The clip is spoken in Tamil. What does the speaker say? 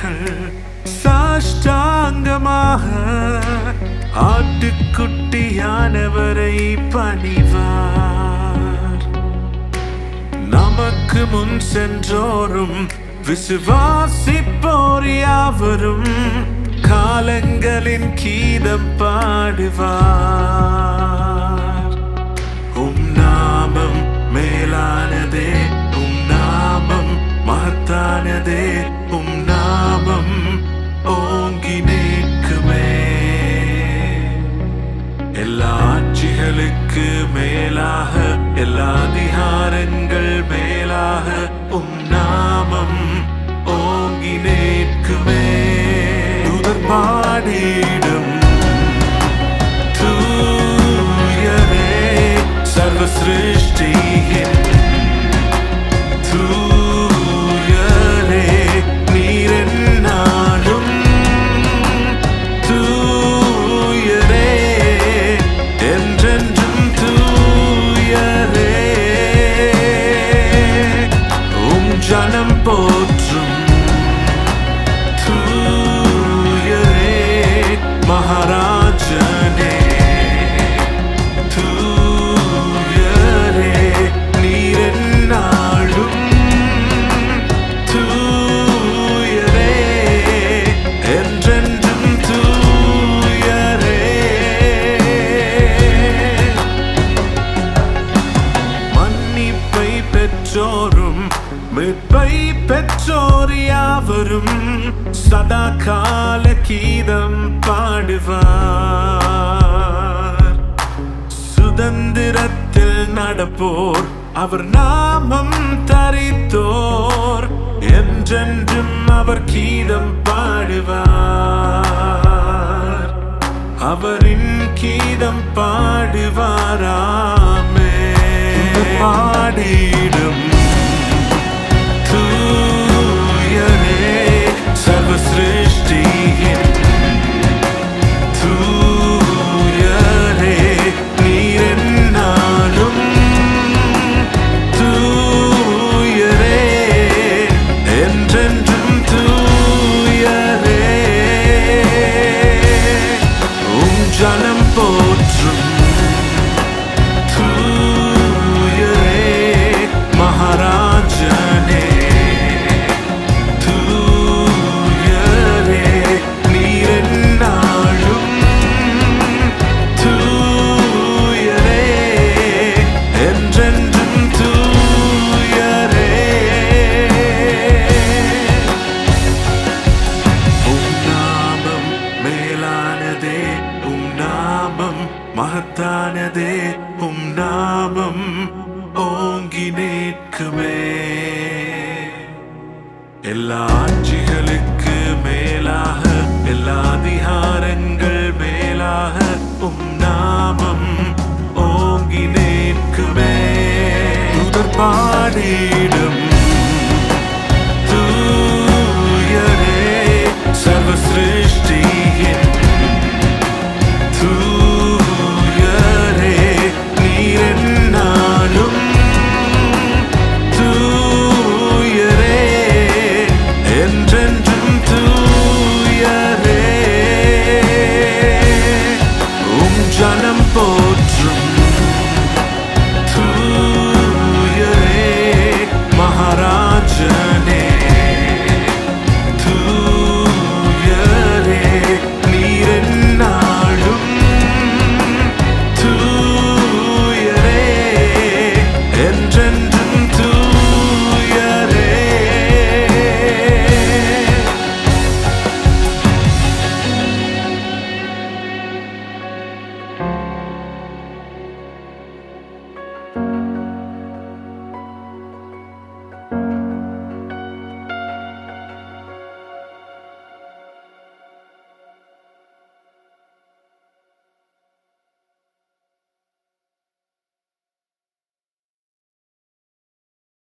மக்கள் சாஷ்டாங்கமாக ஆட்டுக்குட்டியானவரை பணிவார் நமக்கு முன் சென்றோரும் விசுவாசிப்போர் யாவரும் காலங்களின் கீதம் பாடுவார் உம் நாமம் மேலானதே உம் நாமம் மகத்தானதே உம் நாமம் ஓங்கி நிற்குமே எல்லா ஆட்சிகளுக்கு மேலாக எல்லா அதிகாரங்கள் மேலாக உம் நாமம் ஓங்கி நிற்குமே தூதர் பாடிடும் தூயரே சர்வ சிருஷ்டியின் தூயரே நீரென்னாலும் தூயரே என்றென்றும் தூயரே உம் ஜனம் போற்றும் தூயரே மகாராஜனே தூயரே நீரென்னாலும் தூயரே என்றென்றும் தூயரே மன்னிப்பை பெற்றோரும் மீட்பை பெற்றோர் யாவரும் சதா கால கீதம் பாடுவார் சுதந்திரத்தில் நடப்போர் அவர் நாமம் தரித்தோர் என்றென்றும் அவர் கீதம் பாடுவார் அவரின் கீதம் பாடுவாராமே பாடிடும்